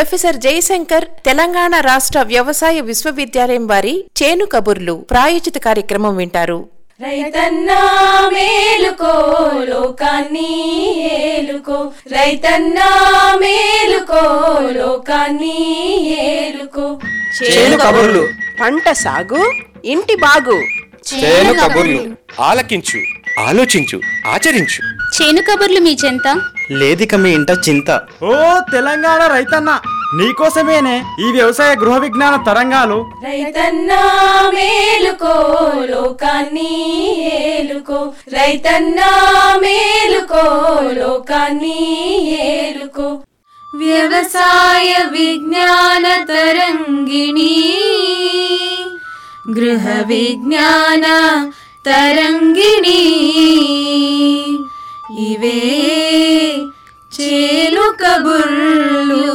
professor Jayashankar Telangana రాష్ట్ర వ్యవసాయ విశ్వవిద్యాలయం వారి చేను కబుర్లు ప్రాయోజిత కార్యక్రమం వింటారు రైతన్నా మేలుకో లోకాన్ని ఏలుకో రైతన్నా మేలుకో లోకాన్ని ఏలుకో చేను కబుర్లు పంట సాగు ఇంటి బాగు చేను కబుర్లు ఆలకించు ఆలోచించు ఆచరించు చేను కబుర్లు మీ చెంత లేదిక మీ ఇంట చింత ఓ తెలంగాణ రైతన్న నీకోసమేనే ఈ వ్యవసాయ గృహ విజ్ఞాన తరంగాలు రైతన్నా మేలుకో లోకాన్ని ఏలుకో రైతన్నా మేలుకో లోకాన్ని ఏలుకో వ్యవసాయ విజ్ఞాన తరంగిణి గృహ విజ్ఞాన తరంగిణి ఇవే చేలు కబుర్లు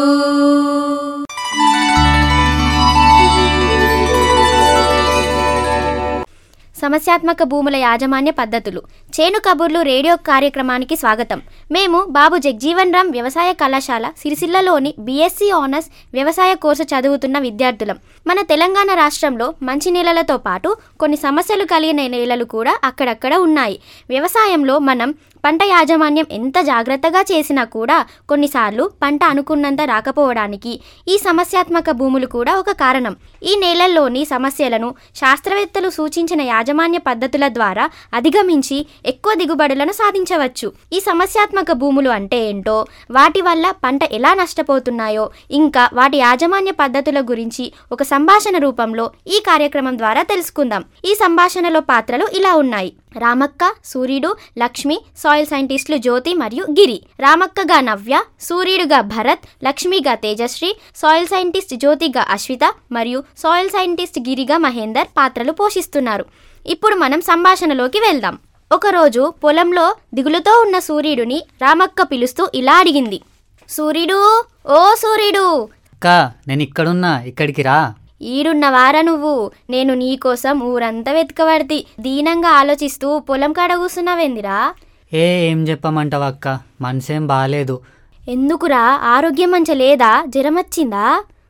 సమస్యాత్మక భూముల యాజమాన్య పద్ధతులు చేను కబుర్లు రేడియో కార్యక్రమానికి స్వాగతం మేము బాబు జగ్జీవన్ రామ్ వ్యవసాయ కళాశాల సిరిసిల్లలోని బీఎస్సీ ఆనర్స్ వ్యవసాయ కోర్సు చదువుతున్న విద్యార్థులం మన తెలంగాణ రాష్ట్రంలో మంచి నేలలతో పాటు కొన్ని సమస్యలు కలిగిన నేలలు కూడా అక్కడక్కడ ఉన్నాయి వ్యవసాయంలో మనం పంట యాజమాన్యం ఎంత జాగ్రత్తగా చేసినా కూడా కొన్నిసార్లు పంట అనుకున్నంత రాకపోవడానికి ఈ సమస్యాత్మక భూములు కూడా ఒక కారణం ఈ నేలల్లోని సమస్యలను శాస్త్రవేత్తలు సూచించిన యాజమాన్య పద్ధతుల ద్వారా అధిగమించి ఎక్కువ దిగుబడులను సాధించవచ్చు ఈ సమస్యాత్మక భూములు అంటే ఏంటో వాటి వల్ల పంట ఎలా నష్టపోతున్నాయో ఇంకా వాటి యాజమాన్య పద్ధతుల గురించి ఒక సంభాషణ రూపంలో ఈ కార్యక్రమం ద్వారా తెలుసుకుందాం ఈ సంభాషణలో పాత్రలు ఇలా ఉన్నాయి రామక్క సూర్యుడు లక్ష్మి సాయిల్ సైంటిస్టులు జ్యోతి మరియు గిరి రామక్కగా నవ్య సూర్యుడుగా భరత్ లక్ష్మిగా తేజశ్రీ సాయిల్ సైంటిస్ట్ జ్యోతిగా అశ్విత మరియు సాయిల్ సైంటిస్ట్ గిరిగా మహేందర్ పాత్రలు పోషిస్తున్నారు ఇప్పుడు మనం సంభాషణలోకి వెళ్దాం ఒకరోజు పొలంలో దిగులుతో ఉన్న సూర్యుడిని రామక్క పిలుస్తూ ఇలా అడిగింది సూర్యుడు ఓ సూర్యుడు అక్క నేను ఇక్కడున్నా ఇక్కడికి రా ఈడున్నవారా నువ్వు నేను నీకోసం ఊరంతా వెతకబడితి దీనంగా ఆలోచిస్తూ పొలం కాడ కూసున్నావేందిరా ఏ ఏం చెప్పమంటావు అక్క మనసేం బాగాలేదు ఎందుకురా ఆరోగ్యం మంచి లేదా జ్వరం వచ్చిందా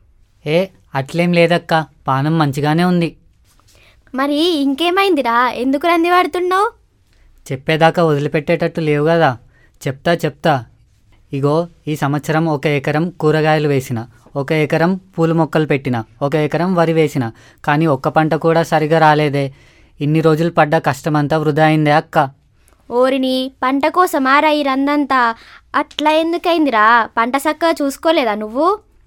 ఏ అట్లేం లేదక్క పానం మంచిగానే ఉంది మరి ఇంకేమైందిరా ఎందుకు రంది పడుతున్నావు చెప్పేదాకా వదిలిపెట్టేటట్టు లేవు కదా చెప్తా చెప్తా ఇగో ఈ సంవత్సరం ఒక ఎకరం కూరగాయలు వేసిన ఒక ఎకరం పూల మొక్కలు పెట్టిన ఒక ఎకరం వరి వేసిన కానీ ఒక్క పంట కూడా సరిగా రాలేదే ఇన్ని రోజులు పడ్డ కష్టమంతా వృధా అయిందే అక్క ఓరిని పంట కోసమారా ఈ రందంతా అట్లా ఎందుకైందిరా పంట చక్కగా చూసుకోలేదా నువ్వు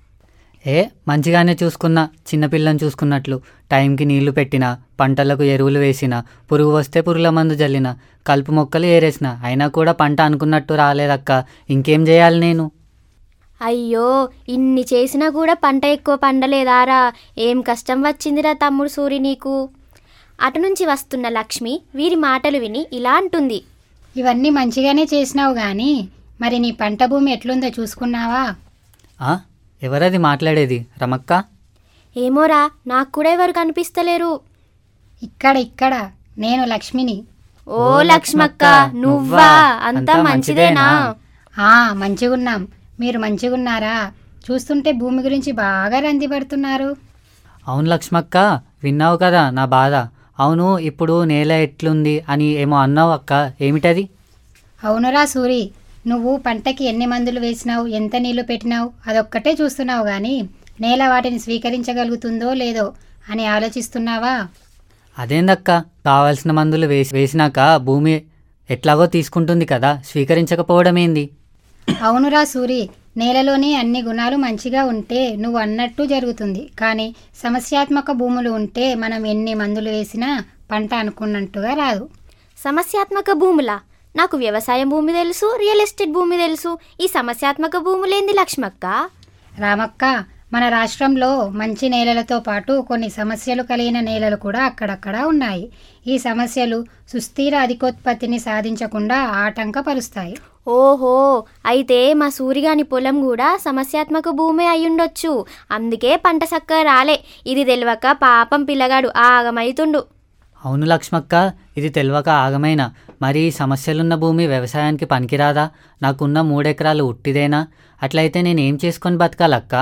ఏ మంచిగానే చూసుకున్నా చిన్నపిల్లని చూసుకున్నట్లు టైంకి నీళ్లు పెట్టిన పంటలకు ఎరువులు వేసిన పురుగు వస్తే పురుగుల మందు జల్లిన కలుపు మొక్కలు ఏరేసిన అయినా కూడా పంట అనుకున్నట్టు రాలేదక్క ఇంకేం చేయాలి నేను అయ్యో ఇన్ని చేసినా కూడా పంట ఎక్కువ పండలేదారా ఏం కష్టం వచ్చిందిరా తమ్ముడు సూరి నీకు అటు నుంచి వస్తున్న లక్ష్మి వీరి మాటలు విని ఇలా అంటుంది ఇవన్నీ మంచిగానే చేసినావు గాని మరి నీ పంట భూమి ఎట్లుందో చూసుకున్నావా ఆ ఎవరది మాట్లాడేది రమక్క ఏమోరా నాకు కూడా ఎవరు కనిపిస్తలేరు ఇక్కడ ఇక్కడ నేను లక్ష్మిని ఓ లక్ష్మక్క నువ్వా అంతా మంచిదేనా ఆ మంచిగున్నాం మీరు మంచిగున్నారా చూస్తుంటే భూమి గురించి బాగా రంది పడుతున్నారు అవును లక్ష్మక్క విన్నావు కదా నా బాధ అవును ఇప్పుడు నేల ఎట్లుంది అని ఏమో అన్నావు అక్క ఏమిటది అవునురా సూరి నువ్వు పంటకి ఎన్ని మందులు వేసినావు ఎంత నీళ్లు పెట్టినావు అదొక్కటే చూస్తున్నావు కానీ నేల వాటిని స్వీకరించగలుగుతుందో లేదో అని ఆలోచిస్తున్నావా అదేందక్క కావాల్సిన మందులు వేసి వేసినాక భూమి ఎట్లాగో తీసుకుంటుంది కదా స్వీకరించకపోవడం ఏంది అవునురా సూరి నేలలోని అన్ని గుణాలు మంచిగా ఉంటే నువ్వు అన్నట్టు జరుగుతుంది కానీ సమస్యాత్మక భూములు ఉంటే మనం ఎన్ని మందులు వేసినా పంట అనుకున్నట్టుగా రాదు సమస్యాత్మక భూములా నాకు వ్యవసాయం భూమి తెలుసు రియల్ ఎస్టేట్ భూమి తెలుసు ఈ సమస్యాత్మక భూములేంది లక్ష్మక్క రామక్క మన రాష్ట్రంలో మంచి నేలలతో పాటు కొన్ని సమస్యలు కలిగిన నేలలు కూడా అక్కడక్కడ ఉన్నాయి ఈ సమస్యలు సుస్థిర అధికోత్పత్తిని సాధించకుండా ఆటంకపరుస్తాయి ఓహో అయితే మా సూరిగాని పొలం కూడా సమస్యాత్మక భూమే అయ్యుండొచ్చు అందుకే పంట చక్కగా రాలే ఇది తెలియక పాపం పిల్లగాడు ఆగమైతుండు అవును లక్ష్మక్క ఇది తెలియక ఆగమైన మరి ఈ సమస్యలున్న భూమి వ్యవసాయానికి పనికిరాదా నాకున్న మూడెకరాలు ఉట్టిదేనా అట్లయితే నేను ఏం చేసుకొని బతకాలక్క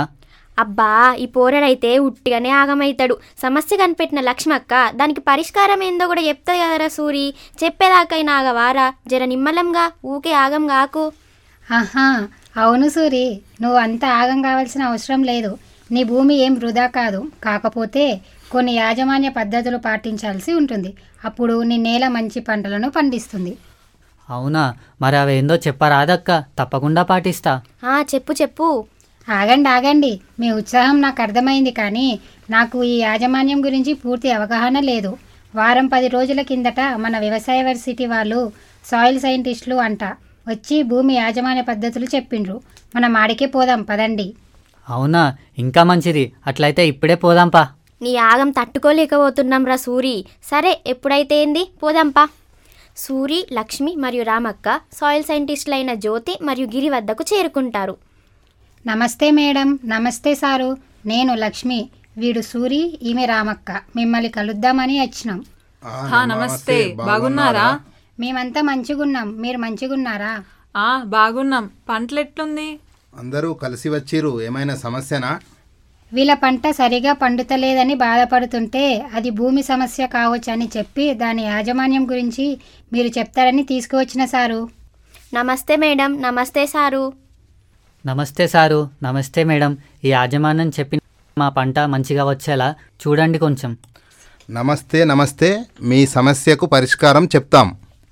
అబ్బా ఈ పోరడైతే ఉట్టిగానే ఆగమైతాడు సమస్య కనిపెట్టిన లక్ష్మక్క దానికి పరిష్కారం ఏందో కూడా చెప్తుంది కదరా సూరి చెప్పేదాకైనా ఆగవారా జర నిమ్మలంగా ఊకే ఆగం కాకు ఆహా అవును సూరి నువ్వు అంత ఆగం కావాల్సిన అవసరం లేదు నీ భూమి ఏం వృధా కాదు కాకపోతే కొన్ని యాజమాన్య పద్ధతులు పాటించాల్సి ఉంటుంది అప్పుడు నీ నేల మంచి పంటలను పండిస్తుంది అవునా మరి అవేందో చెప్పరాదక్క తప్పకుండా పాటిస్తా ఆ చెప్పు చెప్పు ఆగండి ఆగండి మీ ఉత్సాహం నాకు అర్థమైంది కానీ నాకు ఈ యాజమాన్యం గురించి పూర్తి అవగాహన లేదు వారం పది రోజుల కిందట మన వ్యవసాయ వర్సిటీ వాళ్ళు సాయిల్ సైంటిస్టులు అంట వచ్చి భూమి యాజమాన్య పద్ధతులు చెప్పిండ్రు మనం ఆడికే పోదాం పదండి అవునా ఇంకా మంచిది అట్లయితే ఇప్పుడే పోదాంపా నీ ఆగం తట్టుకోలేకపోతున్నాం రా సూరి సరే ఎప్పుడైతే ఏంది పోదాంపా సూరి లక్ష్మి మరియు రామక్క సాయిల్ సైంటిస్టులైన జ్యోతి మరియు గిరి వద్దకు చేరుకుంటారు నమస్తే మేడం నమస్తే సారు నేను లక్ష్మి వీడు సూరి ఈమె రామక్క మిమ్మల్ని కలుద్దామని వచ్చినాం హా నమస్తే బాగున్నారా మేమంతా మంచిగున్నాం మీరు మంచిగున్నారా ఆ బాగున్నాం పంటలెట్లుంది అందరూ కలిసి వచ్చిర్రు ఏమైనా సమస్యనా వీళ్ళ పంట సరిగా పండుతలేదని బాధపడుతుంటే అది భూమి సమస్య కావచ్చని చెప్పి దాని యాజమాన్యం గురించి మీరు చెప్తారని తీసుకువచ్చిన సారు నమస్తే మేడం నమస్తే సారు నమస్తే సారు నమస్తే మేడం ఈ యాజమాన్యం చెప్పిన మా పంట మంచిగా వచ్చేలా చూడండి కొంచెం నమస్తే నమస్తే మీ సమస్యకు పరిష్కారం చెప్తాం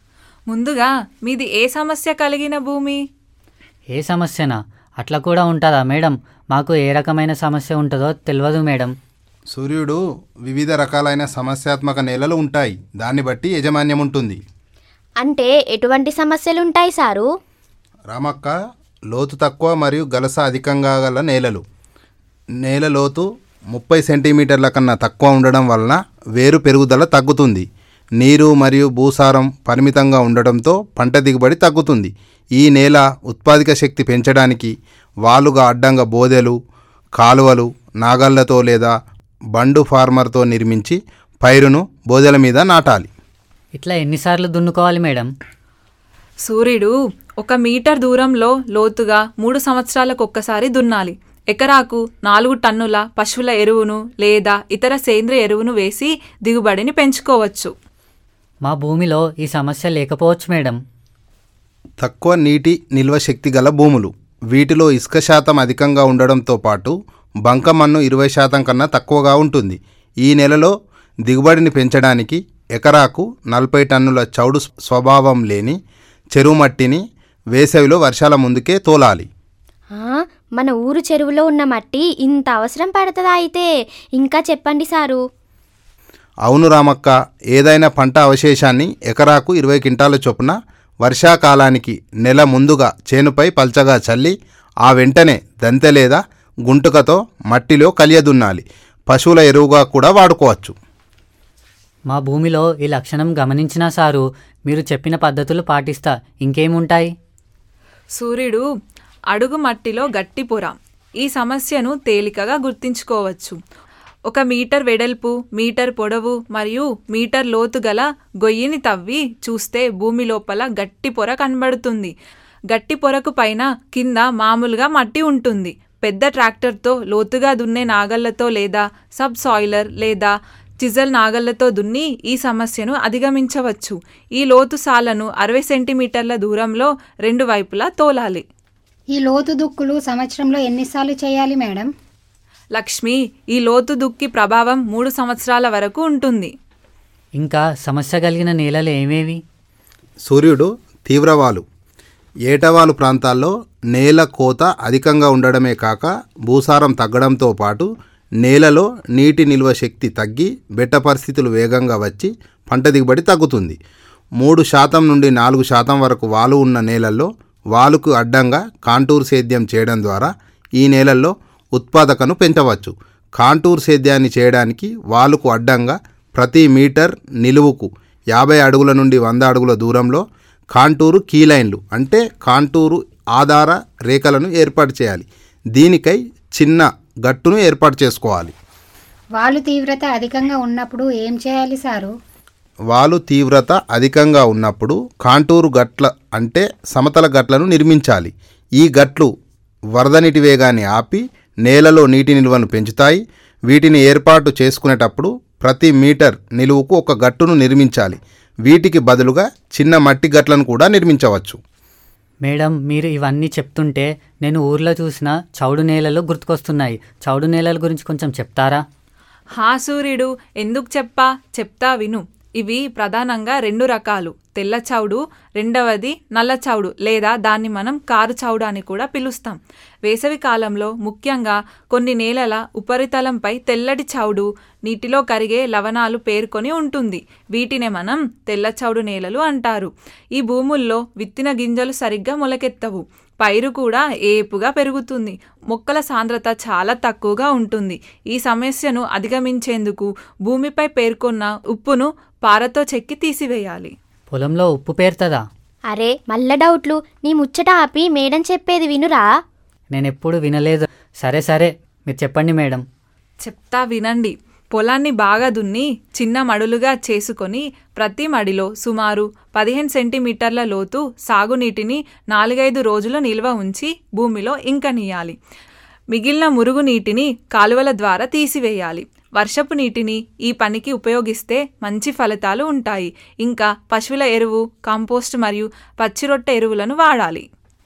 ముందుగా మీది ఏ సమస్య కలిగిన భూమి ఏ సమస్యనా అట్లా కూడా ఉంటుందా మేడం మాకు ఏ రకమైన సమస్య ఉంటుందో తెలియదు మేడం సూర్యుడు వివిధ రకాలైన సమస్యాత్మక నేలలు ఉంటాయి దాన్ని బట్టి యజమాన్యం ఉంటుంది అంటే ఎటువంటి సమస్యలుంటాయి సారు రామక్క లోతు తక్కువ మరియు గలస అధికంగా గల నేలలు నేల లోతు ముప్పై సెంటీమీటర్ల కన్నా తక్కువ ఉండడం వలన వేరు పెరుగుదల తగ్గుతుంది నీరు మరియు భూసారం పరిమితంగా ఉండడంతో పంట దిగుబడి తగ్గుతుంది ఈ నేల ఉత్పాదక శక్తి పెంచడానికి వాలుగా అడ్డంగా బోదెలు కాలువలు నాగళ్లతో లేదా బండు ఫార్మర్తో నిర్మించి పైరును బోదెల మీద నాటాలి ఇట్లా ఎన్నిసార్లు దున్నుకోవాలి మేడం సూర్యుడు ఒక మీటర్ దూరంలో లోతుగా మూడు సంవత్సరాలకు ఒక్కసారి దున్నాలి ఎకరాకు నాలుగు టన్నుల పశువుల ఎరువును లేదా ఇతర సేంద్రియ ఎరువును వేసి దిగుబడిని పెంచుకోవచ్చు మా భూమిలో ఈ సమస్య లేకపోవచ్చు మేడం తక్కువ నీటి నిల్వ శక్తి గల భూములు వీటిలో ఇసుక శాతం అధికంగా ఉండడంతో పాటు బంకమన్ను ఇరవై శాతం కన్నా తక్కువగా ఉంటుంది ఈ నెలలో దిగుబడిని పెంచడానికి ఎకరాకు నలభై టన్నుల చౌడు స్వభావం లేని చెరువు మట్టిని వేసవిలో వర్షాల ముందుకే తోలాలి ఆ, మన ఊరు చెరువులో ఉన్న మట్టి ఇంత అవసరం పడుతుందా అయితే ఇంకా చెప్పండి సారు అవును రామక్క ఏదైనా పంట అవశేషాన్ని ఎకరాకు ఇరవై క్వింటాల చొప్పున వర్షాకాలానికి నెల ముందుగా చేనుపై పల్చగా చల్లి ఆ వెంటనే దంతె లేదా గుంటుకతో మట్టిలో కలియదున్నాలి పశువుల ఎరువుగా కూడా వాడుకోవచ్చు మా భూమిలో ఈ లక్షణం గమనించినా సారు మీరు చెప్పిన పద్ధతులు పాటిస్తా ఇంకేముంటాయి సూర్యుడు అడుగు మట్టిలో గట్టి పొర ఈ సమస్యను తేలికగా గుర్తించుకోవచ్చు ఒక మీటర్ వెడల్పు మీటర్ పొడవు మరియు మీటర్ లోతు గల గొయ్యిని తవ్వి చూస్తే భూమి లోపల గట్టి పొర కనబడుతుంది గట్టి పొరకు పైన కింద మామూలుగా మట్టి ఉంటుంది పెద్ద ట్రాక్టర్తో లోతుగా దున్నే నాగళ్లతో లేదా సబ్ సాయిలర్ లేదా చిజల్ నాగళ్లతో దున్ని ఈ సమస్యను అధిగమించవచ్చు ఈ లోతు సాలను అరవై సెంటీమీటర్ల దూరంలో రెండు వైపులా తోలాలి ఈ లోతు దుక్కులు సంవత్సరంలో ఎన్నిసార్లు చేయాలి మేడం లక్ష్మి ఈ లోతు దుక్కి ప్రభావం మూడు సంవత్సరాల వరకు ఉంటుంది ఇంకా సమస్య కలిగిన నేలలు ఏమేవి సూర్యుడు తీవ్రవాలు ఏటవాలు ప్రాంతాల్లో నేల కోత అధికంగా ఉండడమే కాక భూసారం తగ్గడంతో పాటు నేలలో నీటి నిల్వ శక్తి తగ్గి బెట్ట పరిస్థితులు వేగంగా వచ్చి పంట దిగుబడి తగ్గుతుంది మూడు శాతం నుండి నాలుగు శాతం వరకు వాలు ఉన్న నేలల్లో వాలుకు అడ్డంగా కాంటూర్ సేద్యం చేయడం ద్వారా ఈ నేలల్లో ఉత్పాదకను పెంచవచ్చు కాంటూర్ సేద్యాన్ని చేయడానికి వాలుకు అడ్డంగా ప్రతి మీటర్ నిలువుకు యాభై అడుగుల నుండి వంద అడుగుల దూరంలో కాంటూరు కీలైన్లు అంటే కాంటూరు ఆధార రేఖలను ఏర్పాటు చేయాలి దీనికై చిన్న గట్టును ఏర్పాటు చేసుకోవాలి వాళ్ళు తీవ్రత అధికంగా ఉన్నప్పుడు ఏం చేయాలి సారు వాలు తీవ్రత అధికంగా ఉన్నప్పుడు కాంటూరు గట్ల అంటే సమతల గట్లను నిర్మించాలి ఈ గట్లు వరద నీటి వేగాన్ని ఆపి నేలలో నీటి నిల్వను పెంచుతాయి వీటిని ఏర్పాటు చేసుకునేటప్పుడు ప్రతి మీటర్ నిలువుకు ఒక గట్టును నిర్మించాలి వీటికి బదులుగా చిన్న మట్టి గట్లను కూడా నిర్మించవచ్చు మేడం మీరు ఇవన్నీ చెప్తుంటే నేను ఊర్లో చూసిన చౌడు నేలలు గుర్తుకొస్తున్నాయి చౌడు నేలల గురించి కొంచెం చెప్తారా హా సూర్యుడు ఎందుకు చెప్పా చెప్తా విను ఇవి ప్రధానంగా రెండు రకాలు తెల్ల చౌడు రెండవది నల్ల చౌడు లేదా దాన్ని మనం కారు చౌడు అని కూడా పిలుస్తాం వేసవి కాలంలో ముఖ్యంగా కొన్ని నేలల ఉపరితలంపై తెల్లటి చౌడు నీటిలో కరిగే లవణాలు పేర్కొని ఉంటుంది వీటినే మనం తెల్ల చౌడు నేలలు అంటారు ఈ భూముల్లో విత్తిన గింజలు సరిగ్గా మొలకెత్తవు పైరు కూడా ఏపుగా పెరుగుతుంది మొక్కల సాంద్రత చాలా తక్కువగా ఉంటుంది ఈ సమస్యను అధిగమించేందుకు భూమిపై పేర్కొన్న ఉప్పును పారతో చెక్కి తీసివేయాలి పొలంలో ఉప్పు పేరుతుందా అరే మల్ల డౌట్లు నీ ముచ్చట ఆపి మేడం చెప్పేది వినురా నేను ఎప్పుడు వినలేదు సరే సరే మీరు చెప్పండి మేడం చెప్తా వినండి పొలాన్ని బాగా దున్ని చిన్న మడులుగా చేసుకొని ప్రతి మడిలో సుమారు పదిహేను సెంటీమీటర్ల లోతు సాగునీటిని నాలుగైదు రోజులు నిల్వ ఉంచి భూమిలో ఇంకనీయాలి మిగిలిన మురుగు నీటిని కాలువల ద్వారా తీసివేయాలి వర్షపు నీటిని ఈ పనికి ఉపయోగిస్తే మంచి ఫలితాలు ఉంటాయి ఇంకా పశువుల ఎరువు కంపోస్ట్ మరియు పచ్చిరొట్టె ఎరువులను వాడాలి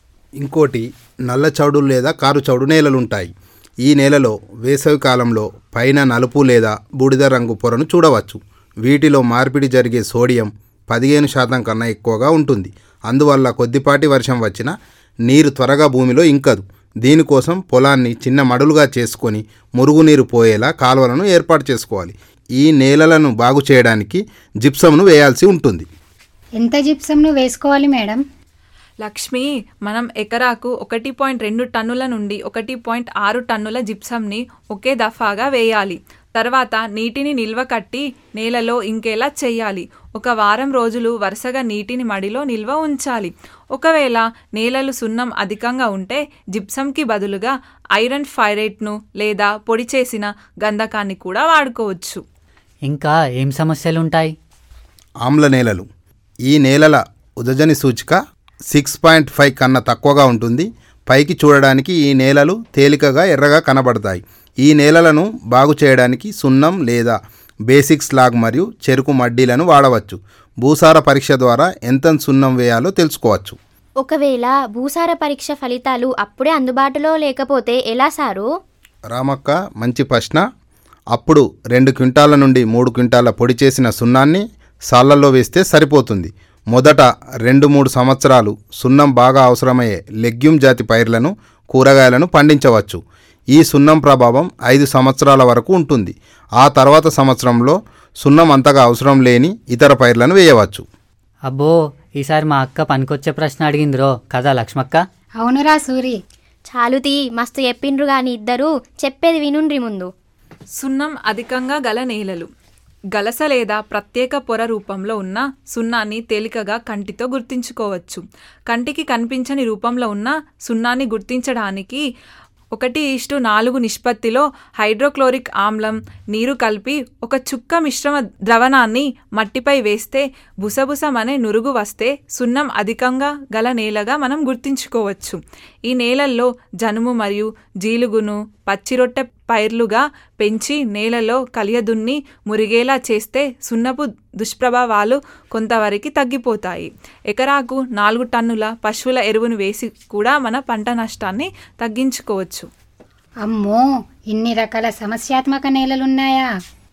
ఇంకోటి నల్ల చౌడు లేదా కారు చౌడు నేలలు ఉంటాయి ఈ నేలలో వేసవి కాలంలో పైన నలుపు లేదా బూడిద రంగు పొరను చూడవచ్చు వీటిలో మార్పిడి జరిగే సోడియం పదిహేను శాతం కన్నా ఎక్కువగా ఉంటుంది అందువల్ల కొద్దిపాటి వర్షం వచ్చినా నీరు త్వరగా భూమిలో ఇంకదు దీనికోసం పొలాన్ని చిన్న మడులుగా చేసుకొని మురుగునీరు పోయేలా కాలువలను ఏర్పాటు చేసుకోవాలి ఈ నేలలను బాగు చేయడానికి జిప్సంను వేయాల్సి ఉంటుంది ఎంత జిప్సంను వేసుకోవాలి మేడం లక్ష్మి మనం ఎకరాకు ఒకటి పాయింట్ రెండు టన్నుల నుండి ఒకటి పాయింట్ ఆరు టన్నుల జిప్సంని ఒకే దఫాగా వేయాలి తర్వాత నీటిని నిల్వ కట్టి నేలలో ఇంకేలా చేయాలి ఒక వారం రోజులు వరుసగా నీటిని మడిలో నిల్వ ఉంచాలి ఒకవేళ నేలలు సున్నం అధికంగా ఉంటే జిప్సంకి బదులుగా ఐరన్ ఫైరేట్ను లేదా పొడి చేసిన గంధకాన్ని కూడా వాడుకోవచ్చు ఇంకా ఏం సమస్యలు ఉంటాయి ఆమ్ల నేలలు ఈ నేలల ఉదజని సూచిక సిక్స్ పాయింట్ ఫైవ్ కన్నా తక్కువగా ఉంటుంది పైకి చూడడానికి ఈ నేలలు తేలికగా ఎర్రగా కనబడతాయి ఈ నేలలను బాగు చేయడానికి సున్నం లేదా బేసిక్ స్లాగ్ మరియు చెరుకు మడ్డీలను వాడవచ్చు భూసార పరీక్ష ద్వారా ఎంత సున్నం వేయాలో తెలుసుకోవచ్చు ఒకవేళ భూసార పరీక్ష ఫలితాలు అప్పుడే అందుబాటులో లేకపోతే ఎలా సారు రామక్క మంచి ప్రశ్న అప్పుడు రెండు క్వింటాల నుండి మూడు క్వింటాల పొడి చేసిన సున్నాన్ని సాళ్ళల్లో వేస్తే సరిపోతుంది మొదట రెండు మూడు సంవత్సరాలు సున్నం బాగా అవసరమయ్యే లెగ్యూమ్ జాతి పైర్లను కూరగాయలను పండించవచ్చు ఈ సున్నం ప్రభావం ఐదు సంవత్సరాల వరకు ఉంటుంది ఆ తర్వాత సంవత్సరంలో సున్నం అంతగా అవసరం లేని ఇతర పైర్లను వేయవచ్చు అబ్బో ఈసారి మా అక్క పనికొచ్చే ప్రశ్న అడిగిందిరో కదా లక్ష్మక్క అవునురా సూరి చాలుతీ మస్తు చెప్పిండ్రు గాని ఇద్దరు చెప్పేది వినుండ్రి ముందు సున్నం అధికంగా గల నేలలు గలస లేదా ప్రత్యేక పొర రూపంలో ఉన్న సున్నాన్ని తేలికగా కంటితో గుర్తించుకోవచ్చు కంటికి కనిపించని రూపంలో ఉన్న సున్నాన్ని గుర్తించడానికి ఒకటి ఇష్టు నాలుగు నిష్పత్తిలో హైడ్రోక్లోరిక్ ఆమ్లం నీరు కలిపి ఒక చుక్క మిశ్రమ ద్రవణాన్ని మట్టిపై వేస్తే బుసబుసమనే నురుగు వస్తే సున్నం అధికంగా గల నేలగా మనం గుర్తించుకోవచ్చు ఈ నేలల్లో జనుము మరియు జీలుగును పచ్చిరొట్టె పైర్లుగా పెంచి నేలలో కలియదున్ని మురిగేలా చేస్తే సున్నపు దుష్ప్రభావాలు కొంతవరకు తగ్గిపోతాయి ఎకరాకు నాలుగు టన్నుల పశువుల ఎరువును వేసి కూడా మన పంట నష్టాన్ని తగ్గించుకోవచ్చు అమ్మో ఇన్ని రకాల సమస్యాత్మక నేలలున్నాయా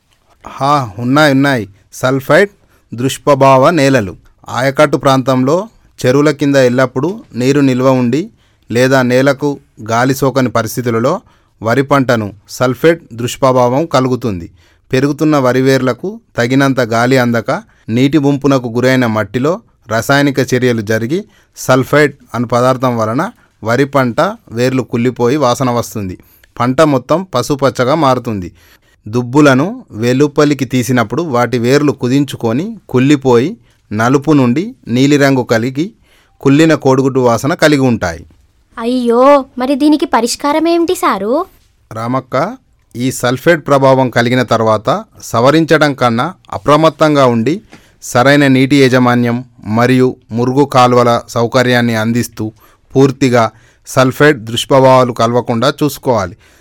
హా ఉన్నాయి ఉన్నాయి సల్ఫైడ్ దుష్ప్రభావ నేలలు ఆయకట్టు ప్రాంతంలో చెరువుల కింద ఎల్లప్పుడూ నీరు నిల్వ ఉండి లేదా నేలకు గాలి సోకని పరిస్థితులలో వరి పంటను సల్ఫేట్ దుష్ప్రభావం కలుగుతుంది పెరుగుతున్న వరి వేర్లకు తగినంత గాలి అందక నీటి ముంపునకు గురైన మట్టిలో రసాయనిక చర్యలు జరిగి సల్ఫైడ్ అను పదార్థం వలన వరి పంట వేర్లు కుళ్ళిపోయి వాసన వస్తుంది పంట మొత్తం పసుపచ్చగా మారుతుంది దుబ్బులను వెలుపలికి తీసినప్పుడు వాటి వేర్లు కుదించుకొని కుళ్ళిపోయి నలుపు నుండి నీలిరంగు కలిగి కుళ్ళిన కోడిగుడ్డు వాసన కలిగి ఉంటాయి అయ్యో మరి దీనికి పరిష్కారం ఏమిటి సారు రామక్క ఈ సల్ఫేట్ ప్రభావం కలిగిన తర్వాత సవరించడం కన్నా అప్రమత్తంగా ఉండి సరైన నీటి యాజమాన్యం మరియు మురుగు కాలువల సౌకర్యాన్ని అందిస్తూ పూర్తిగా సల్ఫేట్ దుష్ప్రభావాలు కలవకుండా చూసుకోవాలి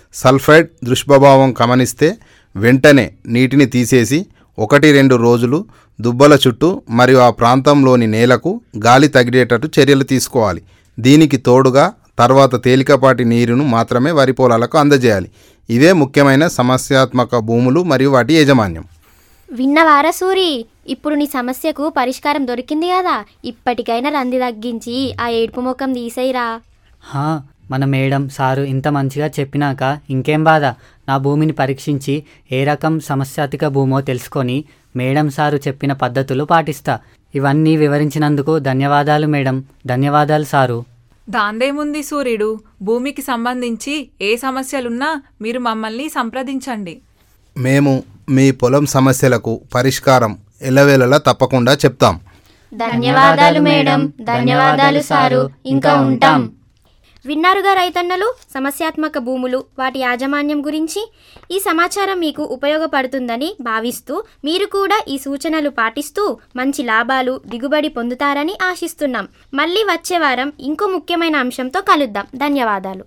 సల్ఫైడ్ దుష్ప్రభావం గమనిస్తే వెంటనే నీటిని తీసేసి ఒకటి రెండు రోజులు దుబ్బల చుట్టూ మరియు ఆ ప్రాంతంలోని నేలకు గాలి తగిలేటట్టు చర్యలు తీసుకోవాలి దీనికి తోడుగా తర్వాత తేలికపాటి నీరును మాత్రమే వరి పొలాలకు అందజేయాలి ఇవే ముఖ్యమైన సమస్యాత్మక భూములు మరియు వాటి యాజమాన్యం విన్నవారా సూరి ఇప్పుడు నీ సమస్యకు పరిష్కారం దొరికింది కదా ఇప్పటికైనా రంది తగ్గించి ఆ ఏడుపు ముఖం తీసేయిరా హా, మన మేడం సారు ఇంత మంచిగా చెప్పినాక ఇంకేం బాధ నా భూమిని పరీక్షించి ఏ రకం సమస్యాత్మక భూమో తెలుసుకొని మేడం సారు చెప్పిన పద్ధతులు పాటిస్తా ఇవన్నీ వివరించినందుకు ధన్యవాదాలు మేడం ధన్యవాదాలు సారు దాందేముంది సూర్యుడు భూమికి సంబంధించి ఏ సమస్యలున్నా మీరు మమ్మల్ని సంప్రదించండి మేము మీ పొలం సమస్యలకు పరిష్కారం ఎల్లవేళలా తప్పకుండా చెప్తాం ధన్యవాదాలు మేడం ధన్యవాదాలు సారు ఇంకా ఉంటాం విన్నారుగా రైతన్నలు సమస్యాత్మక భూములు వాటి యాజమాన్యం గురించి ఈ సమాచారం మీకు ఉపయోగపడుతుందని భావిస్తూ మీరు కూడా ఈ సూచనలు పాటిస్తూ మంచి లాభాలు దిగుబడి పొందుతారని ఆశిస్తున్నాం మళ్ళీ వచ్చే వారం ఇంకో ముఖ్యమైన అంశంతో కలుద్దాం ధన్యవాదాలు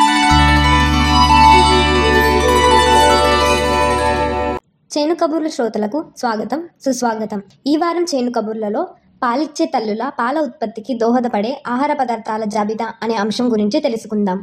చేను కబుర్ల శ్రోతలకు స్వాగతం సుస్వాగతం ఈ వారం చేను కబుర్లలో పాలిచ్చే తల్లుల పాల ఉత్పత్తికి దోహదపడే ఆహార పదార్థాల జాబితా అనే అంశం గురించి తెలుసుకుందాం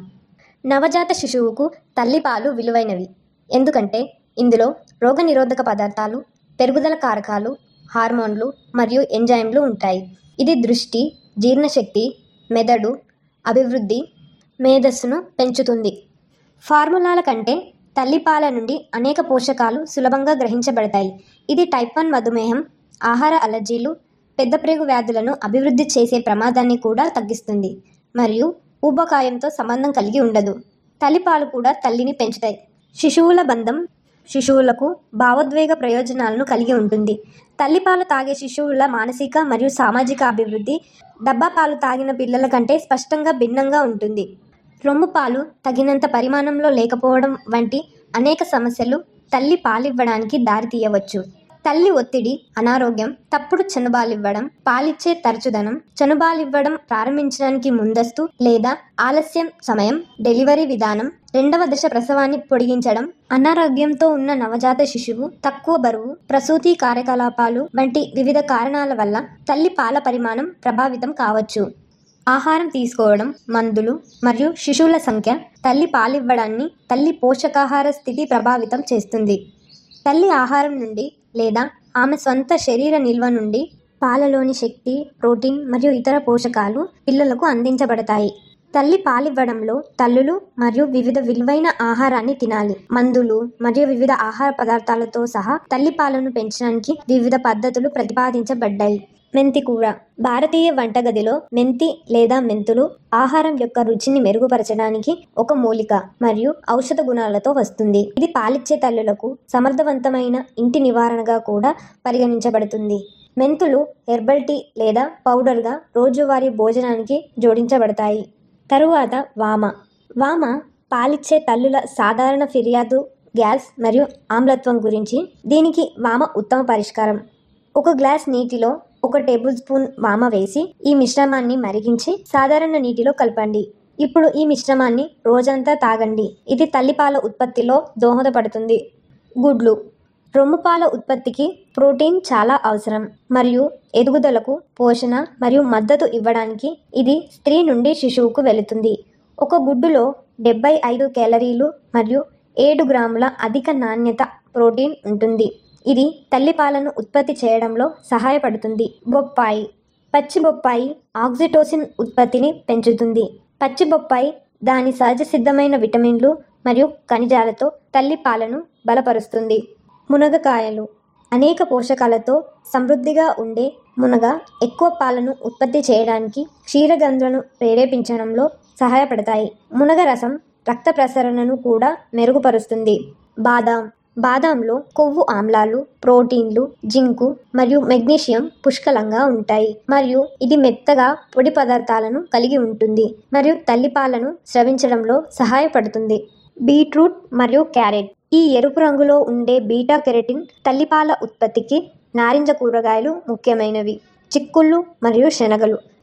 నవజాత శిశువుకు తల్లి పాలు విలువైనవి ఎందుకంటే ఇందులో రోగనిరోధక పదార్థాలు పెరుగుదల కారకాలు హార్మోన్లు మరియు ఎంజైమ్లు ఉంటాయి ఇది దృష్టి జీర్ణశక్తి మెదడు అభివృద్ధి మేధస్సును పెంచుతుంది ఫార్ములాల కంటే తల్లిపాల నుండి అనేక పోషకాలు సులభంగా గ్రహించబడతాయి ఇది టైప్ వన్ మధుమేహం ఆహార అలర్జీలు పెద్ద ప్రేగు వ్యాధులను అభివృద్ధి చేసే ప్రమాదాన్ని కూడా తగ్గిస్తుంది మరియు ఊబకాయంతో సంబంధం కలిగి ఉండదు తల్లిపాలు కూడా తల్లిని పెంచుతాయి శిశువుల బంధం శిశువులకు భావోద్వేగ ప్రయోజనాలను కలిగి ఉంటుంది తల్లిపాలు తాగే శిశువుల మానసిక మరియు సామాజిక అభివృద్ధి డబ్బా పాలు తాగిన పిల్లల కంటే స్పష్టంగా భిన్నంగా ఉంటుంది రొమ్ము పాలు తగినంత పరిమాణంలో లేకపోవడం వంటి అనేక సమస్యలు తల్లి పాలివ్వడానికి దారితీయవచ్చు తల్లి ఒత్తిడి అనారోగ్యం తప్పుడు చనుబాలివ్వడం పాలిచ్చే తరచుదనం చనుబాలివ్వడం ప్రారంభించడానికి ముందస్తు లేదా ఆలస్యం సమయం డెలివరీ విధానం రెండవ దశ ప్రసవాన్ని పొడిగించడం అనారోగ్యంతో ఉన్న నవజాత శిశువు తక్కువ బరువు ప్రసూతి కార్యకలాపాలు వంటి వివిధ కారణాల వల్ల తల్లి పాల పరిమాణం ప్రభావితం కావచ్చు ఆహారం తీసుకోవడం మందులు మరియు శిశువుల సంఖ్య తల్లి పాలివ్వడాన్ని తల్లి పోషకాహార స్థితి ప్రభావితం చేస్తుంది తల్లి ఆహారం నుండి లేదా ఆమె స్వంత శరీర నిల్వ నుండి పాలలోని శక్తి ప్రోటీన్ మరియు ఇతర పోషకాలు పిల్లలకు అందించబడతాయి తల్లి పాలివ్వడంలో తల్లులు మరియు వివిధ విలువైన ఆహారాన్ని తినాలి మందులు మరియు వివిధ ఆహార పదార్థాలతో సహా తల్లి పాలను పెంచడానికి వివిధ పద్ధతులు ప్రతిపాదించబడ్డాయి మెంతి కూర భారతీయ వంటగదిలో మెంతి లేదా మెంతులు ఆహారం యొక్క రుచిని మెరుగుపరచడానికి ఒక మూలిక మరియు ఔషధ గుణాలతో వస్తుంది ఇది పాలిచ్చే తల్లులకు సమర్థవంతమైన ఇంటి నివారణగా కూడా పరిగణించబడుతుంది మెంతులు హెర్బల్ టీ లేదా పౌడర్గా రోజువారీ భోజనానికి జోడించబడతాయి తరువాత వామ వామ పాలిచ్చే తల్లుల సాధారణ ఫిర్యాదు గ్యాస్ మరియు ఆమ్లత్వం గురించి దీనికి వామ ఉత్తమ పరిష్కారం ఒక గ్లాస్ నీటిలో ఒక టేబుల్ స్పూన్ వామ వేసి ఈ మిశ్రమాన్ని మరిగించి సాధారణ నీటిలో కలపండి ఇప్పుడు ఈ మిశ్రమాన్ని రోజంతా తాగండి ఇది తల్లిపాల ఉత్పత్తిలో దోహదపడుతుంది గుడ్లు రొమ్ము పాల ఉత్పత్తికి ప్రోటీన్ చాలా అవసరం మరియు ఎదుగుదలకు పోషణ మరియు మద్దతు ఇవ్వడానికి ఇది స్త్రీ నుండి శిశువుకు వెళుతుంది ఒక గుడ్డులో డెబ్బై ఐదు క్యాలరీలు మరియు ఏడు గ్రాముల అధిక నాణ్యత ప్రోటీన్ ఉంటుంది ఇది తల్లిపాలను ఉత్పత్తి చేయడంలో సహాయపడుతుంది బొప్పాయి పచ్చి బొప్పాయి ఆక్సిటోసిన్ ఉత్పత్తిని పెంచుతుంది పచ్చి బొప్పాయి దాని సహజ సిద్ధమైన విటమిన్లు మరియు ఖనిజాలతో తల్లి పాలను బలపరుస్తుంది మునగకాయలు అనేక పోషకాలతో సమృద్ధిగా ఉండే మునగ ఎక్కువ పాలను ఉత్పత్తి చేయడానికి క్షీరగంధులను ప్రేరేపించడంలో సహాయపడతాయి మునగ రసం రక్త ప్రసరణను కూడా మెరుగుపరుస్తుంది బాదాం బాదాంలో కొవ్వు ఆమ్లాలు ప్రోటీన్లు జింకు మరియు మెగ్నీషియం పుష్కలంగా ఉంటాయి మరియు ఇది మెత్తగా పొడి పదార్థాలను కలిగి ఉంటుంది మరియు తల్లిపాలను స్రవించడంలో సహాయపడుతుంది బీట్రూట్ మరియు క్యారెట్ ఈ ఎరుపు రంగులో ఉండే బీటా కెరటిన్ తల్లిపాల ఉత్పత్తికి నారింజ కూరగాయలు ముఖ్యమైనవి చిక్కుళ్ళు మరియు శనగలు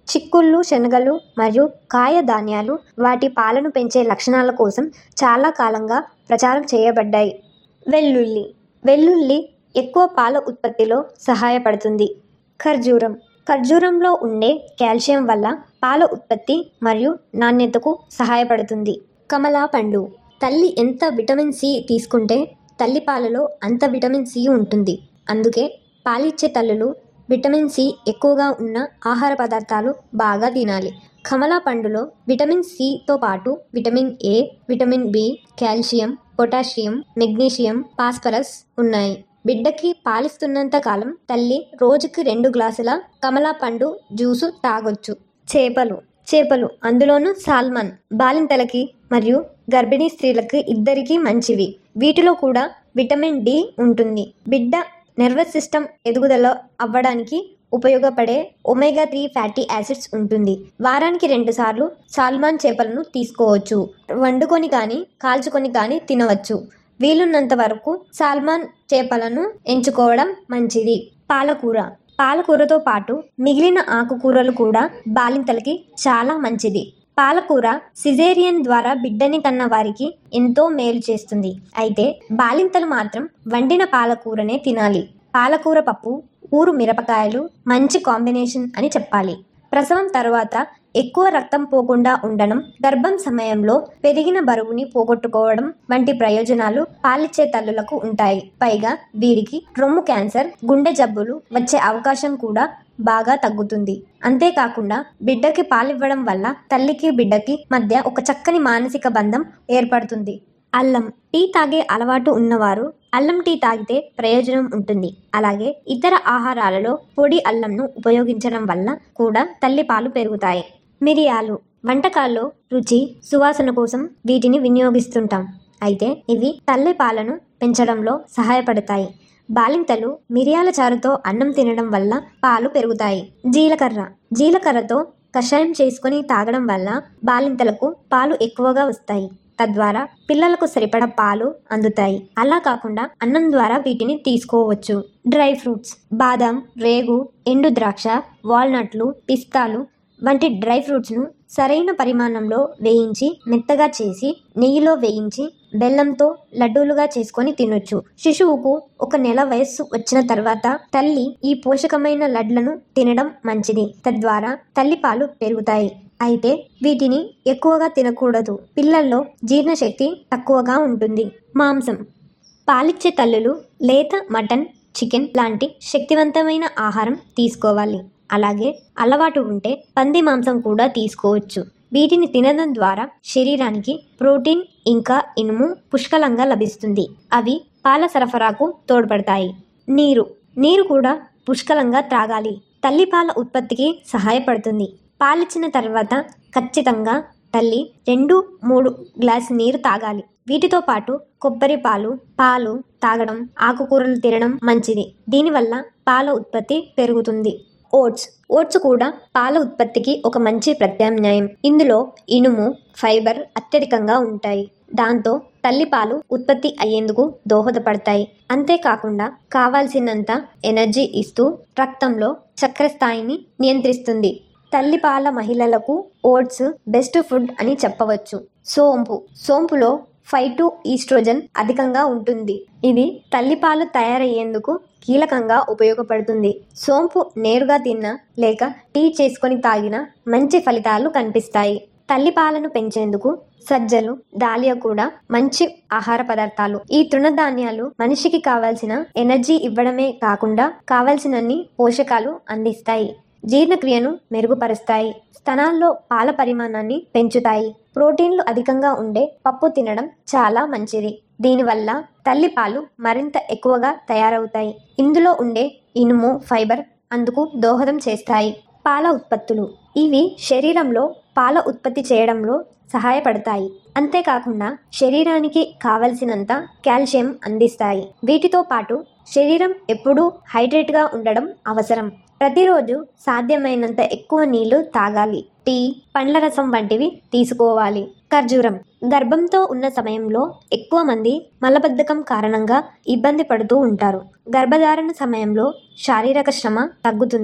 చిక్కుళ్ళు శనగలు మరియు కాయ ధాన్యాలు వాటి పాలను పెంచే లక్షణాల కోసం చాలా కాలంగా ప్రచారం చేయబడ్డాయి వెల్లుల్లి వెల్లుల్లి ఎక్కువ పాల ఉత్పత్తిలో సహాయపడుతుంది ఖర్జూరం ఖర్జూరంలో ఉండే కాల్షియం వల్ల పాల ఉత్పత్తి మరియు నాణ్యతకు సహాయపడుతుంది కమలా పండు తల్లి ఎంత విటమిన్ సి తీసుకుంటే తల్లి పాలలో అంత విటమిన్ సి ఉంటుంది అందుకే పాలిచ్చే తల్లులు విటమిన్ సి ఎక్కువగా ఉన్న ఆహార పదార్థాలు బాగా తినాలి కమలా పండులో విటమిన్ సితో పాటు vitamin A vitamin B calcium potassium magnesium phosphorus ఉన్నాయి బిడ్డకి పాలిస్తున్నంత కాలం తల్లి రోజుకి రెండు గ్లాసుల కమలా పండు జ్యూసు తాగొచ్చు చేపలు చేపలు అందులోనూ సాల్మన్ బాలింతలకి మరియు గర్భిణీ స్త్రీలకి ఇద్దరికీ మంచివి వీటిలో కూడా విటమిన్ డి ఉంటుంది బిడ్డ నర్వస్ సిస్టమ్ ఎదుగుదల అవ్వడానికి ఉపయోగపడే ఒమేగా త్రీ ఫ్యాటీ యాసిడ్స్ ఉంటుంది వారానికి రెండు సార్లు సాల్మాన్ చేపలను తీసుకోవచ్చు వండుకొని కానీ కాల్చుకొని కానీ తినవచ్చు వీలున్నంత వరకు సాల్మాన్ చేపలను ఎంచుకోవడం మంచిది పాలకూర పాలకూరతో పాటు మిగిలిన ఆకుకూరలు కూడా బాలింతలకి చాలా మంచిది పాలకూర సిజేరియన్ ద్వారా బిడ్డని కన్న వారికి ఎంతో మేలు చేస్తుంది అయితే బాలింతలు మాత్రం వండిన పాలకూరనే తినాలి పాలకూర పప్పు ఊరు మిరపకాయలు మంచి కాంబినేషన్ అని చెప్పాలి ప్రసవం తర్వాత ఎక్కువ రక్తం పోకుండా ఉండడం గర్భం సమయంలో పెరిగిన బరువుని పోగొట్టుకోవడం వంటి ప్రయోజనాలు పాలిచ్చే తల్లులకు ఉంటాయి పైగా వీరికి రొమ్ము క్యాన్సర్ గుండె జబ్బులు వచ్చే అవకాశం కూడా బాగా తగ్గుతుంది అంతేకాకుండా బిడ్డకి పాలివ్వడం వల్ల తల్లికి బిడ్డకి మధ్య ఒక చక్కని మానసిక బంధం ఏర్పడుతుంది అల్లం టీ తాగే అలవాటు ఉన్నవారు అల్లం టీ తాగితే ప్రయోజనం ఉంటుంది అలాగే ఇతర ఆహారాలలో పొడి అల్లంను ఉపయోగించడం వల్ల కూడా తల్లి పాలు పెరుగుతాయి మిరియాలు వంటకాల్లో రుచి సువాసన కోసం వీటిని వినియోగిస్తుంటాం అయితే ఇవి తల్లి పాలను పెంచడంలో సహాయపడతాయి బాలింతలు మిరియాల చారుతో అన్నం తినడం వల్ల పాలు పెరుగుతాయి జీలకర్ర జీలకర్రతో కషాయం చేసుకొని తాగడం వల్ల బాలింతలకు పాలు ఎక్కువగా వస్తాయి తద్వారా పిల్లలకు సరిపడ పాలు అందుతాయి అలా కాకుండా అన్నం ద్వారా వీటిని తీసుకోవచ్చు డ్రై ఫ్రూట్స్ బాదం రేగు ఎండు ద్రాక్ష వాల్నట్లు పిస్తాలు వంటి డ్రై ఫ్రూట్స్ను సరైన పరిమాణంలో వేయించి మెత్తగా చేసి నెయ్యిలో వేయించి బెల్లంతో లడ్డూలుగా చేసుకొని తినొచ్చు శిశువుకు ఒక నెల వయస్సు వచ్చిన తర్వాత తల్లి ఈ పోషకమైన లడ్లను తినడం మంచిది తద్వారా తల్లిపాలు పెరుగుతాయి అయితే వీటిని ఎక్కువగా తినకూడదు పిల్లల్లో జీర్ణశక్తి తక్కువగా ఉంటుంది మాంసం పాలిచ్చే తల్లులు లేత మటన్ చికెన్ లాంటి శక్తివంతమైన ఆహారం తీసుకోవాలి అలాగే అలవాటు ఉంటే పంది మాంసం కూడా తీసుకోవచ్చు వీటిని తినడం ద్వారా శరీరానికి ప్రోటీన్ ఇంకా ఇనుము పుష్కలంగా లభిస్తుంది అవి పాల సరఫరాకు తోడ్పడతాయి నీరు నీరు కూడా పుష్కలంగా త్రాగాలి తల్లి పాల ఉత్పత్తికి సహాయపడుతుంది పాలిచ్చిన తర్వాత ఖచ్చితంగా తల్లి రెండు మూడు గ్లాసు నీరు తాగాలి వీటితో పాటు కొబ్బరి పాలు పాలు తాగడం ఆకుకూరలు తినడం మంచిది దీనివల్ల పాల ఉత్పత్తి పెరుగుతుంది ఓట్స్ ఓట్స్ కూడా పాల ఉత్పత్తికి ఒక మంచి ప్రత్యామ్నాయం ఇందులో ఇనుము ఫైబర్ అత్యధికంగా ఉంటాయి దాంతో తల్లిపాలు ఉత్పత్తి అయ్యేందుకు దోహదపడతాయి అంతేకాకుండా కావాల్సినంత ఎనర్జీ ఇస్తూ రక్తంలో చక్కెర స్థాయిని నియంత్రిస్తుంది తల్లిపాల మహిళలకు ఓట్స్ బెస్ట్ ఫుడ్ అని చెప్పవచ్చు సోంపు సోంపులో ఫైటు ఈస్ట్రోజన్ అధికంగా ఉంటుంది ఇది తల్లిపాలు తయారయ్యేందుకు కీలకంగా ఉపయోగపడుతుంది సోంపు నేరుగా తిన్నా లేక టీ చేసుకొని తాగినా మంచి ఫలితాలు కనిపిస్తాయి తల్లిపాలను పెంచేందుకు సజ్జలు దాలియా కూడా మంచి ఆహార పదార్థాలు ఈ తృణధాన్యాలు మనిషికి కావాల్సిన ఎనర్జీ ఇవ్వడమే కాకుండా కావాల్సినన్ని పోషకాలు అందిస్తాయి జీర్ణక్రియను మెరుగుపరుస్తాయి స్తనాల్లో పాల పరిమాణాన్ని పెంచుతాయి ప్రోటీన్లు అధికంగా ఉండే పప్పు తినడం చాలా మంచిది దీనివల్ల తల్లిపాలు మరింత ఎక్కువగా తయారవుతాయి ఇందులో ఉండే ఇనుము ఫైబర్ అందుకు దోహదం చేస్తాయి పాల ఉత్పత్తులు ఇవి శరీరంలో పాల ఉత్పత్తి చేయడంలో సహాయపడతాయి అంతేకాకుండా శరీరానికి కావలసినంత కాల్షియం అందిస్తాయి వీటితో పాటు శరీరం ఎప్పుడూ హైడ్రేట్గా ఉండడం అవసరం ప్రతిరోజు సాధ్యమైనంత ఎక్కువ నీళ్లు తాగాలి టీ పండ్ల రసం వంటివి తీసుకోవాలి ఖర్జూరం గర్భంతో ఉన్న సమయంలో ఎక్కువ మంది మలబద్ధకం కారణంగా ఇబ్బంది పడుతూ ఉంటారు గర్భధారణ సమయంలో శారీరక శ్రమ తగ్గుతుంది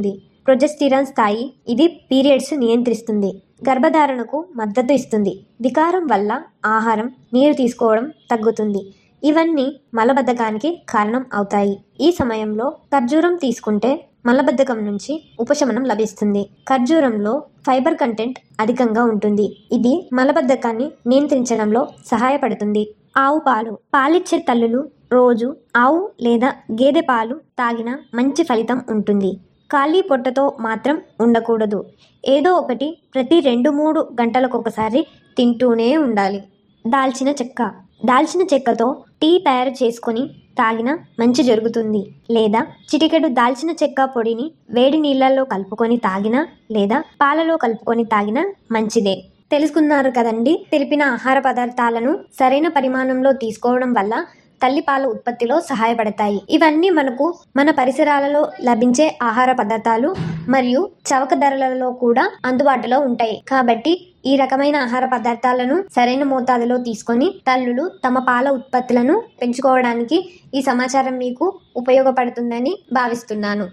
ప్రొజెస్టిరాన్ స్థాయి ఇది పీరియడ్స్ నియంత్రిస్తుంది గర్భధారణకు మద్దతు ఇస్తుంది వికారం వల్ల ఆహారం నీరు తీసుకోవడం తగ్గుతుంది ఇవన్నీ మలబద్ధకానికి కారణం అవుతాయి ఈ సమయంలో ఖర్జూరం తీసుకుంటే మలబద్ధకం నుంచి ఉపశమనం లభిస్తుంది ఖర్జూరంలో ఫైబర్ కంటెంట్ అధికంగా ఉంటుంది ఇది మలబద్ధకాన్ని నియంత్రించడంలో సహాయపడుతుంది ఆవు పాలు పాలిచ్చే తల్లులు రోజు ఆవు లేదా గేదె పాలు తాగిన మంచి ఫలితం ఉంటుంది ఖాళీ పొట్టతో మాత్రం ఉండకూడదు ఏదో ఒకటి ప్రతి రెండు మూడు గంటలకు ఒకసారి తింటూనే ఉండాలి దాల్చిన చెక్క దాల్చిన చెక్కతో టీ తయారు చేసుకొని తాగిన మంచి జరుగుతుంది లేదా చిటికెడు దాల్చిన చెక్క పొడిని వేడి నీళ్ళల్లో కలుపుకొని తాగినా లేదా పాలలో కలుపుకొని తాగినా మంచిదే తెలుసుకున్నారు కదండి తెలిపిన ఆహార పదార్థాలను సరైన పరిమాణంలో తీసుకోవడం వల్ల తల్లిపాల ఉత్పత్తిలో సహాయపడతాయి ఇవన్నీ మనకు మన పరిసరాలలో లభించే ఆహార పదార్థాలు మరియు చవక ధరలలో కూడా అందుబాటులో ఉంటాయి కాబట్టి ఈ రకమైన ఆహార పదార్థాలను సరైన మోతాదులో తీసుకొని తల్లులు తమ పాల ఉత్పత్తులను పెంచుకోవడానికి ఈ సమాచారం మీకు ఉపయోగపడుతుందని భావిస్తున్నాను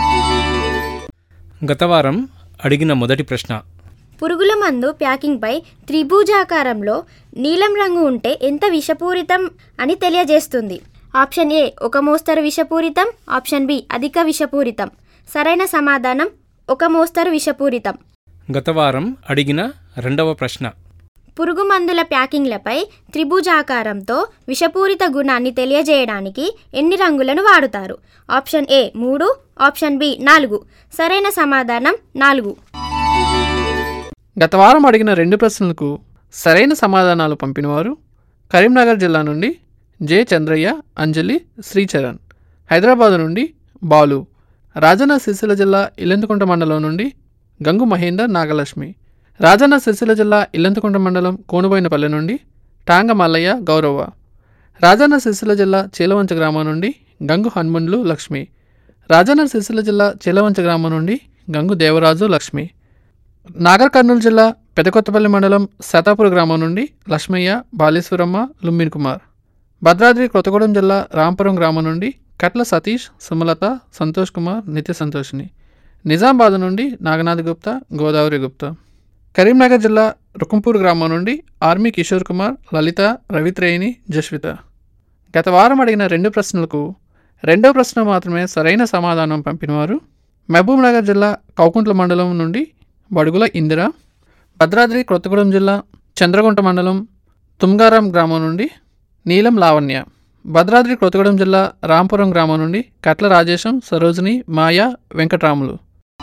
గత వారం అడిగిన మొదటి ప్రశ్న పురుగుల మందు ప్యాకింగ్పై త్రిభుజాకారంలో నీలం రంగు ఉంటే ఎంత విషపూరితం అని తెలియజేస్తుంది ఆప్షన్ ఏ ఒక మోస్తరు విషపూరితం ఆప్షన్ బి అధిక విషపూరితం సరైన సమాధానం ఒక మోస్తరు విషపూరితం గత వారం అడిగిన రెండవ ప్రశ్న పురుగు మందుల ప్యాకింగ్లపై త్రిభుజాకారంతో విషపూరిత గుణాన్ని తెలియజేయడానికి ఎన్ని రంగులను వాడుతారు ఆప్షన్ ఏ మూడు ఆప్షన్ బి నాలుగు సరైన సమాధానం నాలుగు గత వారం అడిగిన రెండు ప్రశ్నలకు సరైన సమాధానాలు పంపినవారు కరీంనగర్ జిల్లా నుండి జె చంద్రయ్య అంజలి శ్రీచరణ్ హైదరాబాద్ నుండి బాలు రాజన్న సిరిసిల్ల జిల్లా ఇల్లెందుకుంట మండలం నుండి గంగు మహేందర్ నాగలక్ష్మి రాజన్న సిరిసిల్ల జిల్లా ఇల్లంతకుంట మండలం కోనుబోయినపల్లె నుండి టాంగ మల్లయ్య గౌరవ రాజన్న సిరిసిల్ల జిల్లా చీలవంచ గ్రామం నుండి గంగు హనుమండ్లు లక్ష్మి రాజన్న సిరిసిల్ల జిల్లా చీలవంచ గ్రామం నుండి గంగు దేవరాజు లక్ష్మి నాగర్ కర్నూలు జిల్లా పెదకొత్తపల్లి మండలం శాతాపూర్ గ్రామం నుండి లక్ష్మయ్య బాలేశ్వరమ్మ లుమ్మిన్ కుమార్ భద్రాద్రి కొత్తగూడెం జిల్లా రాంపురం గ్రామం నుండి కట్ల సతీష్ సుమలత సంతోష్ కుమార్ నిత్య సంతోషిని నిజామాబాద్ నుండి నాగనాథ్ గుప్తా గోదావరి గుప్తా కరీంనగర్ జిల్లా రుకుంపూర్ గ్రామం నుండి ఆర్మీ కిషోర్ కుమార్ లలిత రవిత్రేయిని జస్విత గత వారం అడిగిన రెండు ప్రశ్నలకు రెండో ప్రశ్న మాత్రమే సరైన సమాధానం పంపినవారు మహబూబ్ నగర్ జిల్లా కౌకుంట్ల మండలం నుండి బడుగుల ఇందిర భద్రాద్రి కొత్తగూడెం జిల్లా చంద్రగుంట మండలం తుంగారాం గ్రామం నుండి నీలం లావణ్య భద్రాద్రి కొత్తగూడెం జిల్లా రాంపురం గ్రామం నుండి కట్ల రాజేశం సరోజిని మాయా వెంకట్రాములు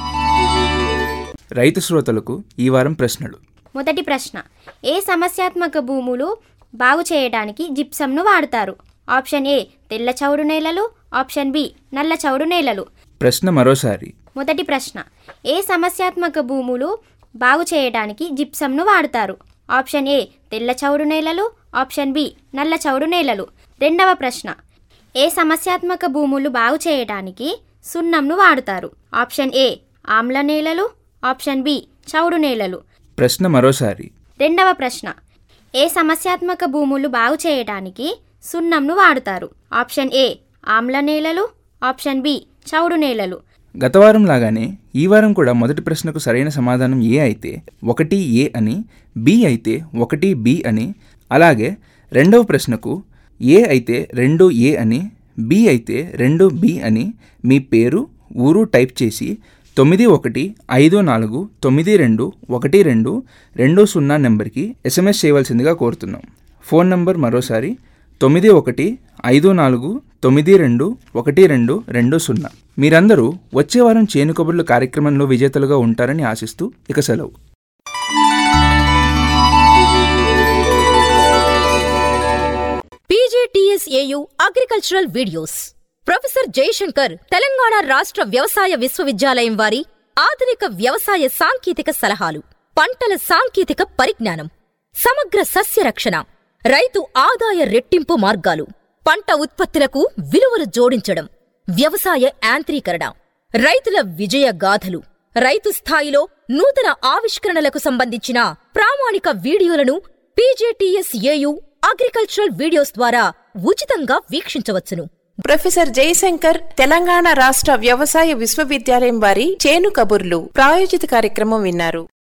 రైతు శ్రోతలకు ఈ వారం ప్రశ్నలు మొదటి ప్రశ్న ఏ సమస్యాత్మక భూములు బాగు చేయడానికి జిప్సంను వాడతారు ఆప్షన్ ఏ తెల్ల చౌడు నేలలు ఆప్షన్ బి నల్ల చౌడు నేలలు ప్రశ్న మరోసారి మొదటి ప్రశ్న ఏ సమస్యాత్మక భూములు బాగు చేయడానికి జిప్సంను వాడతారు ఆప్షన్ ఏ తెల్ల చౌడు నేలలు ఆప్షన్ బి నల్ల చౌడు నేలలు రెండవ ప్రశ్న ఏ సమస్యాత్మక భూములు బాగు చేయడానికి సున్నంను వాడుతారు ఆప్షన్ ఏ ఆమ్ల నేలలు ఆప్షన్ బి చౌడు నేలలు ప్రశ్న మరోసారి రెండవ ప్రశ్న ఏ సమస్యాత్మక భూములు బాగు చేయడానికి సున్నంను వాడుతారు ఆప్షన్ ఏ ఆమ్ల నేలలు ఆప్షన్ బి చౌడు నేలలు గత వారం లాగానే ఈ వారం కూడా మొదటి ప్రశ్నకు సరైన సమాధానం ఏ అయితే ఒకటి ఏ అని బి అయితే ఒకటి బి అని అలాగే రెండవ ప్రశ్నకు ఏ అయితే రెండు ఏ అని బి అయితే రెండు బి అని మీ పేరు ఊరు టైప్ చేసి తొమ్మిది ఒకటి ఐదు నాలుగు తొమ్మిది రెండు ఒకటి రెండు రెండు సున్నా నెంబర్కి ఎస్ఎంఎస్ చేయవలసిందిగా కోరుతున్నాం ఫోన్ నంబర్ మరోసారి తొమ్మిది ఒకటి ఐదు నాలుగు తొమ్మిది రెండు ఒకటి రెండు రెండు సున్నా మీరందరూ వచ్చే వారం చేను కబుర్లు కార్యక్రమంలో విజేతలుగా ఉంటారని ఆశిస్తూ ఇక సెలవు PGTSAU agricultural videos professor Jayashankar Telangana రాష్ట్ర వ్యవసాయ విశ్వవిద్యాలయం వారి ఆధునిక వ్యవసాయ సాంకేతిక సలహాలు పంటల సాంకేతిక పరిజ్ఞానం సమగ్ర సస్య రక్షణ రైతు ఆదాయ రెట్టింపు మార్గాలు పంట ఉత్పత్తులకు విలువలు జోడించడం వ్యవసాయ యాంత్రీకరణ రైతుల విజయ గాథలు రైతు స్థాయిలో నూతన ఆవిష్కరణలకు సంబంధించిన ప్రామాణిక వీడియోలను పీజేటీఎస్ ఏయు అగ్రికల్చరల్ వీడియోస్ ద్వారా ఉచితంగా వీక్షించవచ్చును ప్రొఫెసర్ జయశంకర్ తెలంగాణ రాష్ట్ర వ్యవసాయ విశ్వవిద్యాలయం వారి చేను కబుర్లు ప్రాయోజిత కార్యక్రమం విన్నారు